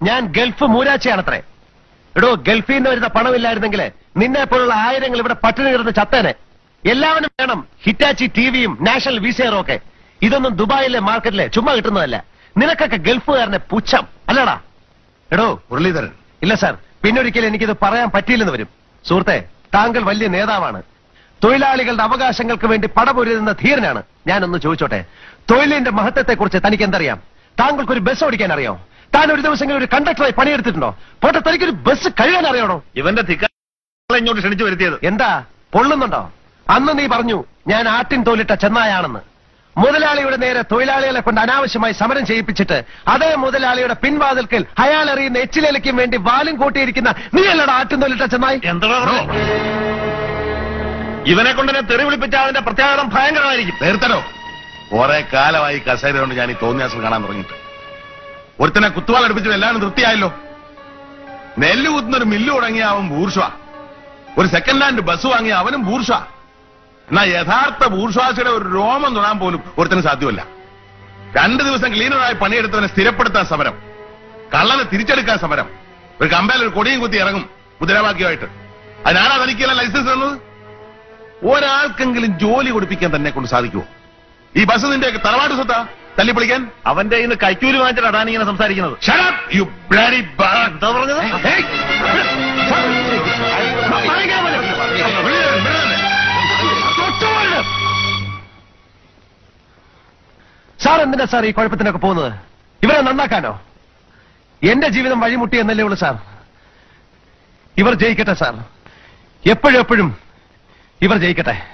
ഞാൻ ഗൾഫ് മൂരാച്ചയാണത്രേ എടോ ഗൾഫിൽ നിന്ന് വരുന്ന പണമില്ലായിരുന്നെങ്കിൽ നിന്നെ പോലുള്ള ആയിരങ്ങൾ ഇവിടെ പട്ടിണി കിടന്ന് ചത്തേനെ എല്ലാവരും വേണം ഹിറ്റാച്ചി ടിവിയും നാഷണൽ വിസയറും ഒക്കെ ഇതൊന്നും ദുബായിലെ മാർക്കറ്റിലെ ചുമ്മാ കിട്ടുന്നതല്ല നിനക്കൊക്കെ ഗൾഫുകാരനെ പുച്ഛം അല്ലടാ എടോ മുരളീധരൻ ഇല്ല സാർ പിന്നൊരിക്കലും എനിക്കിത് പറയാൻ പറ്റിയില്ലെന്ന് വരും സുഹൃത്തെ താങ്കൾ വലിയ നേതാവാണ് തൊഴിലാളികളുടെ അവകാശങ്ങൾക്ക് വേണ്ടി പടപൊരുതുന്ന ധീരനാണ് ഞാനൊന്ന് ചോദിച്ചോട്ടെ തൊഴിലിന്റെ മഹത്വത്തെക്കുറിച്ച് തനിക്ക് എന്തറിയാം താങ്കൾക്ക് ഒരു ബസ് ഓടിക്കാൻ അറിയോ താൻ ഒരു ദിവസങ്ങളിൽ ഒരു കണ്ടക്ടറായി പണിയെടുത്തിട്ടുണ്ടോ പോട്ടെ തനിക്കൊരു ബസ് കഴുകാൻ അറിയണോ ഇവന്റെ തിക്ക ഇങ്ങോട്ട് ക്ഷണിച്ചു വരുത്തിയത് എന്താ പൊള്ളുന്നുണ്ടോ അന്ന് നീ പറഞ്ഞു ഞാൻ ആട്ടിൻ തോലിട്ട ചെന്നായാണെന്ന് മുതലാളിയുടെ നേരെ തൊഴിലാളികളെ കൊണ്ട് അനാവശ്യമായി സമരം ചെയ്യിപ്പിച്ചിട്ട് അതേ മുതലാളിയുടെ പിൻവാതിൽക്കൽ അയാൾ എറിയുന്ന എച്ചിലേലയ്ക്കും വേണ്ടി വാലും കൂട്ടിയിരിക്കുന്ന നീയല്ലടാ ആട്ടിൻ തോലിട്ട ചെന്നായി എന്താ ഇവനെ കൊണ്ട് എന്നെ തെറി വിളിപ്പിച്ച അതിന്റെ പ്രത്യാഘാതം ഭയങ്കരമായിരിക്കും നേരത്തരോ കുറെ കാലമായി കസേര കൊണ്ട് ഞാൻ ഈ തോന്നിയാസം കാണാൻ തുടങ്ങിയിട്ട് ഒരുത്തനെ കുത്തുവാളടുപ്പിച്ച് എല്ലാവരും തൃപ്തിയായല്ലോ നെല്ല് കുത്തുന്ന ഒരു മില്ല് തുടങ്ങിയ അവൻ ബൂർഷ ഒരു സെക്കൻഡ് ഹാൻഡ് ബസ് വാങ്ങിയ അവനും ബൂർഷ എന്നാ യഥാർത്ഥ ബൂർഷാസിയുടെ ഒരു രോമം തൊടാൻ പോലും ഒരുത്തന് സാധ്യമല്ല രണ്ടു ദിവസം ക്ലീനറായി പണിയെടുത്തവനെ സ്ഥിരപ്പെടുത്താൻ സമരം കള്ളനെ തിരിച്ചെടുക്കാൻ സമരം ഒരു കമ്പയിൽ ഒരു കൊടിയും കുത്തി ഇറങ്ങും മുദ്രാവാക്യമായിട്ട് അതിനാണോ തനിക്കല്ല ലൈസൻസ് തന്നത് ഒരാൾക്കെങ്കിലും ജോലി കൊടുപ്പിക്കാൻ തന്നെ കൊണ്ട് സാധിക്കുമോ ഈ ബസ് നിന്റെ തറവാട്ട് സ്വത്താ തല്ലിപ്പൊളിക്കാൻ അവന്റെ ഇന്ന് കൈക്കൂലി വാങ്ങിച്ചിട്ട് അതാണ് ഇങ്ങനെ സംസാരിക്കുന്നത് Shut up, you bloody bug. എന്താ പറഞ്ഞത് Hey! സാർ എന്തിനാ സാർ ഈ കുഴപ്പത്തിനൊക്കെ പോകുന്നത് ഇവരെ നന്നാക്കാനോ എന്റെ ജീവിതം വഴിമുട്ടി എന്നല്ലേ ഉള്ളൂ സാർ ഇവർ ജയിക്കട്ടെ സാർ എപ്പോഴും എപ്പോഴും ഇവർ ജയിക്കട്ടെ